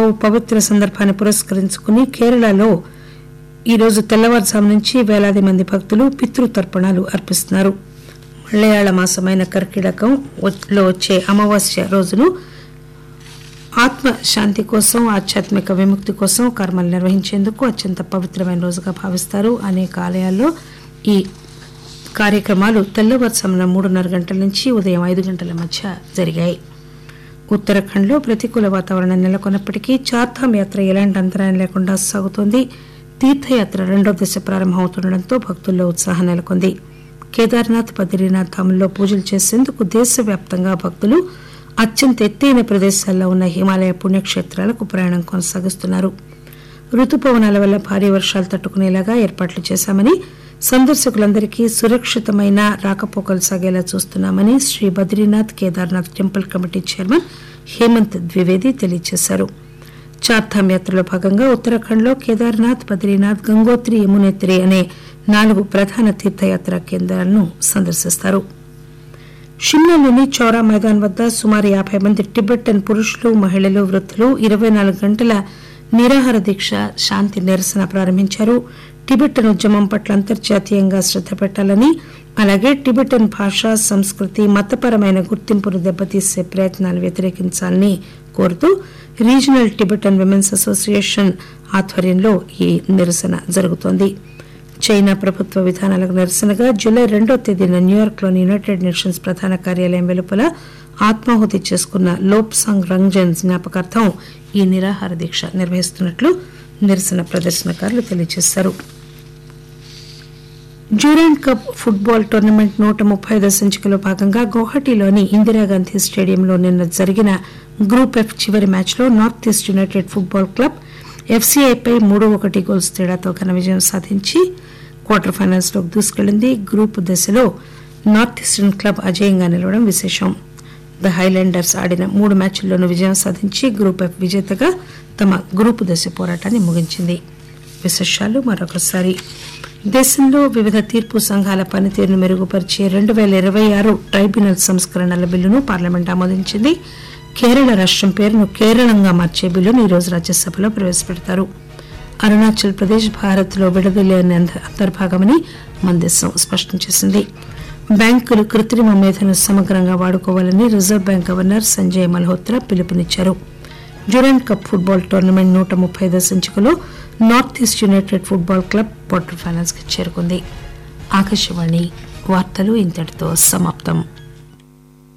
చావు పవిత్ర సందర్భాన్ని పురస్కరించుకుని కేరళలో ఈ రోజు తెల్లవారుజాము నుంచి వేలాది మంది భక్తులు పితృతర్పణాలు అర్పిస్తున్నారు మలయాళ మాసమైన కర్కిటకం లో వచ్చే అమావాస్య రోజును ఆత్మ శాంతి కోసం ఆధ్యాత్మిక విముక్తి కోసం కర్మలు నిర్వహించేందుకు అత్యంత పవిత్రమైన రోజుగా భావిస్తారు అనేక ఆలయాల్లో ఈ కార్యక్రమాలు తెల్లవారుజామున మూడున్నర గంటల నుంచి ఉదయం ఐదు గంటల మధ్య జరిగాయి ఉత్తరాఖండ్లో ప్రతికూల వాతావరణం నెలకొన్నప్పటికీ చార్ధామ్ యాత్ర ఎలాంటి అంతరాయం లేకుండా సాగుతోంది తీర్థయాత్ర రెండో దశ ప్రారంభమవుతుండటంతో భక్తుల్లో ఉత్సాహం నెలకొంది కేదార్నాథ్ బద్రీనాథ్ ధాముల్లో పూజలు చేసేందుకు దేశవ్యాప్తంగా భక్తులు అత్యంత ఎత్తైన ప్రదేశాల్లో ఉన్న హిమాలయ పుణ్యక్షేత్రాలకు ప్రయాణం కొనసాగిస్తున్నారు రుతుపవనాల వల్ల భారీ వర్షాలు తట్టుకునేలాగా ఏర్పాట్లు చేశామని సందర్శకులందరికీ సురక్షితమైన రాకపోకలు సాగేలా చూస్తున్నామని Shri Badrinath Kedarnath temple committee chairman Hemant Dwivedi తెలియజేశారు చార్ధామ్ యాత్రలో భాగంగా ఉత్తరాఖండ్లో కేదార్నాథ్ బద్రీనాథ్ గంగోత్రి యమునోత్రి అనే నాలుగు ప్రధాన తీర్థయాత్రా కేంద్రాలను సందర్శిస్తారు షిమ్లాలోని చౌరా మైదాన్ వద్ద సుమారు యాభై మంది టిబెటన్ పురుషులు మహిళలు వృద్ధులు ఇరవై నాలుగు గంటల నిరాహార దీక్ష శాంతి నిరసన ప్రారంభించారు టిబెటన్ ఉద్యమం పట్ల అంతర్జాతీయంగా శ్రద్ధ పెట్టాలని అలాగే టిబెటన్ భాష సంస్కృతి మతపరమైన గుర్తింపును దెబ్బతీసే ప్రయత్నాలు వ్యతిరేకించాలని కోరుతూ రీజనల్ టిబెటన్ విమెన్స్ అసోసియేషన్ ఆధ్వర్యంలో ఈ నిరసన జరుగుతోంది చైనా ప్రభుత్వ విధానాలకు నిరసనగా జూలై రెండో తేదీన న్యూయార్క్లోని యునైటెడ్ నేషన్స్ ప్రధాన కార్యాలయం వెలుపల ఆత్మాహుతి చేసుకున్న లోప్సాంగ్ రంగ్జన్ జ్ఞాపకార్థం ఈ నిరాహార దీక్ష నిర్వహిస్తున్నట్లు నిరసన ప్రదర్శనకారులు తెలియజేశారు డ్యూరెంట్ కప్ ఫుట్బాల్ టోర్నమెంట్ నూట ముప్పై ఐదో సంచికలో భాగంగా గౌహటిలోని ఇందిరాగాంధీ స్టేడియంలో నిన్న జరిగిన గ్రూప్ ఎఫ్ చివరి మ్యాచ్లో North East United football club ఎఫ్సీఐపై మూడు ఒకటి గోల్స్ తేడాతో ఘన విజయం సాధించి క్వార్టర్ ఫైనల్స్ లోకి దూసుకెళ్లింది గ్రూప్ దశలో నార్త్ ఈస్టర్న్ క్లబ్ అజేయంగా నిలవడం విశేషం ద హైలాండర్స్ ఆడిన మూడు మ్యాచ్ల్లోనూ విజయం సాధించి గ్రూప్ ఎఫ్ విజేతగా తమ గ్రూప్ దశ పోరాటాన్ని ముగించింది విశేషాలు మరొకసారి దేశంలో వివిధ తీర్పు సంఘాల పనితీరును మెరుగుపరిచే రెండు పేల ఇరవై ఆరు ట్రైబ్యునల్ సంస్కరణల బిల్లును పార్లమెంట్ ఆమోదించింది కేరళ రాష్టం పేరును కేరళంగా మార్చే బిల్లును ఈరోజు రాజ్యసభలో ప్రవేశపెడతారు అరుణాచల్ ప్రదేశ్ భారత్ లో విడదలేని అంతర్భాగమని మన దేశం స్పష్టం చేసింది బ్యాంకులు కృత్రిమ మేధను సమగ్రంగా వాడుకోవాలని Reserve Bank governor Sanjay Malhotra పిలుపునిచ్చారు డ్యూరెంట్ కప్ ఫుట్బాల్ టోర్నమెంట్ నూట ముప్పై ఐదో సంచికలో North East United football club quarter finals కి చేరుకుంది ఆకాశవాణి వార్తలు ఇంతటితో సమాప్తం